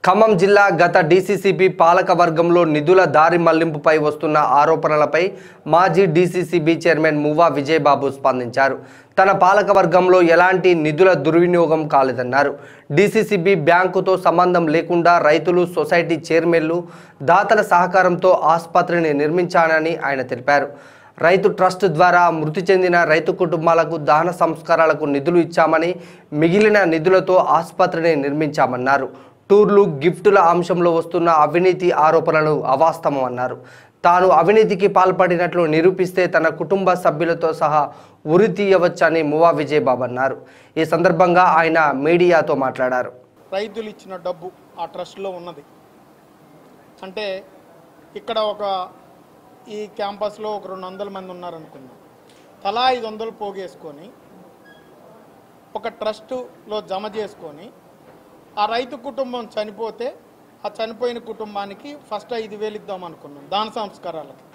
ఖమ్మం జిల్లా గత డీసీసీబీ పాలక వర్గంలో నిధుల దారి మళ్లింపుపై వస్తున్న ఆరోపణలపై మాజీ డీసీసీబీ చైర్మన్ మువ్వా విజయబాబు స్పందించారు తన పాలక వర్గంలో ఎలాంటి నిధుల దుర్వినియోగం కాలేదన్నారు డీసీసీబీ బ్యాంకుతో సంబంధం లేకుండా రైతులు సొసైటీ చైర్మన్లు దాతల సహకారంతో ఆసుపత్రిని నిర్మించానని ఆయన తెలిపారు రైతు ట్రస్ట్ ద్వారా మృతి చెందిన రైతు కుటుంబాలకు దహన సంస్కారాలకు నిధులు ఇచ్చామని మిగిలిన నిధులతో ఆసుపత్రిని నిర్మించామన్నారు టూర్లు గిఫ్టుల అంశంలో వస్తున్న అవినీతి ఆరోపణలు అవాస్తవం అన్నారు తాను అవినీతికి పాల్పడినట్లు నిరూపిస్తే తన కుటుంబ సభ్యులతో సహా ఉరి తీయవచ్చని మువా విజయబాబు అన్నారు ఈ సందర్భంగా ఆయన మీడియాతో మాట్లాడారు రైతులు ఇచ్చిన డబ్బు ఆ ట్రస్ట్లో ఉన్నది అంటే ఇక్కడ ఒక ఈ క్యాంపస్లో ఒక రెండు వందల మంది ఉన్నారనుకుందాం తలా ఐదు వందలు పోగేసుకొని ఒక ట్రస్టులో జమ చేసుకొని ఆ రైతు కుటుంబం చనిపోతే ఆ చనిపోయిన కుటుంబానికి ఫస్ట్ ఐదు వేలు ఇద్దాం అనుకున్నాం దాన సంస్కారాలకి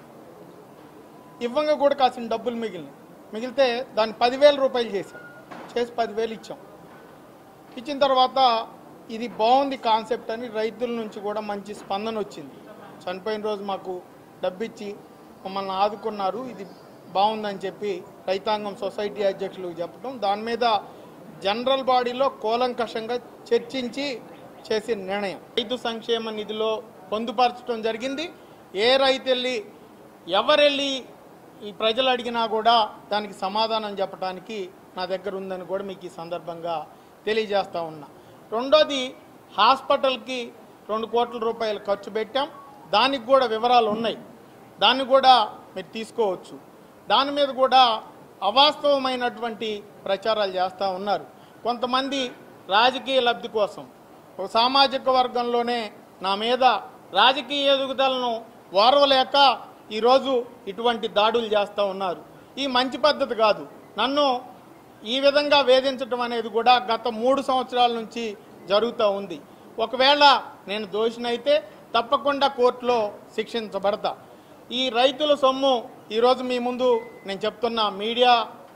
ఇవ్వంగా కూడా కాసిన డబ్బులు మిగిలినాయి మిగిలితే దాన్ని పదివేల రూపాయలు చేశాం చేసి పదివేలు ఇచ్చాం ఇచ్చిన తర్వాత ఇది బాగుంది కాన్సెప్ట్ అని రైతుల నుంచి కూడా మంచి స్పందన వచ్చింది చనిపోయిన రోజు మాకు డబ్బిచ్చి మమ్మల్ని ఆదుకున్నారు ఇది బాగుందని చెప్పి రైతాంగం సొసైటీ అధ్యక్షులకు చెప్పడం దాని మీద జనరల్ బాడీలో కూలంకషంగా చర్చించి చేసిన నిర్ణయం రైతు సంక్షేమ నిధిలో పొందుపరచడం జరిగింది ఏ రైతు వెళ్ళి ఎవరెళ్ళి ఈ ప్రజలు అడిగినా కూడా దానికి సమాధానం చెప్పడానికి నా దగ్గర ఉందని కూడా మీకు ఈ సందర్భంగా తెలియజేస్తా ఉన్నా రెండోది హాస్పిటల్కి రెండు కోట్ల రూపాయలు ఖర్చు పెట్టాం దానికి కూడా వివరాలు ఉన్నాయి దాన్ని కూడా మీరు తీసుకోవచ్చు దాని మీద కూడా అవాస్తవమైనటువంటి ప్రచారాలు చేస్తూ ఉన్నారు కొంతమంది రాజకీయ లబ్ధి కోసం ఒక సామాజిక వర్గంలోనే నా మీద రాజకీయ ఎదుగుదలను ఓర్వలేక ఈరోజు ఇటువంటి దాడులు చేస్తూ ఉన్నారు ఈ మంచి పద్ధతి కాదు నన్ను ఈ విధంగా వేధించడం అనేది కూడా గత మూడు సంవత్సరాల నుంచి జరుగుతూ ఉంది ఒకవేళ నేను దోషినైతే తప్పకుండా కోర్టులో శిక్షించబడతా ఈ రైతుల సొమ్ము ఈరోజు మీ ముందు నేను చెప్తున్న మీడియా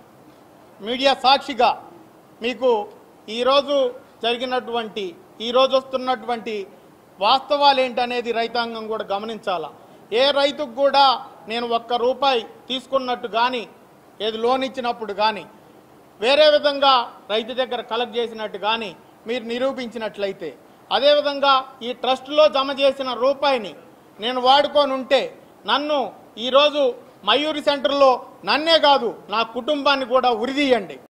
మీడియా సాక్షిగా మీకు ఈరోజు జరిగినటువంటి ఈరోజు వస్తున్నటువంటి వాస్తవాలు ఏంటనేది రైతాంగం కూడా గమనించాలా ఏ రైతుకు కూడా నేను ఒక్క రూపాయి తీసుకున్నట్టు కానీ ఏది లోన్ ఇచ్చినప్పుడు కానీ వేరే విధంగా రైతు దగ్గర కలెక్ట్ చేసినట్టు కానీ మీరు నిరూపించినట్లయితే అదేవిధంగా ఈ ట్రస్ట్లో జమ చేసిన రూపాయిని నేను వాడుకొని ఉంటే నన్ను ఈరోజు మయూరి సెంటర్లో నన్నే కాదు నా కుటుంబాన్ని కూడా ఉరిదీయండి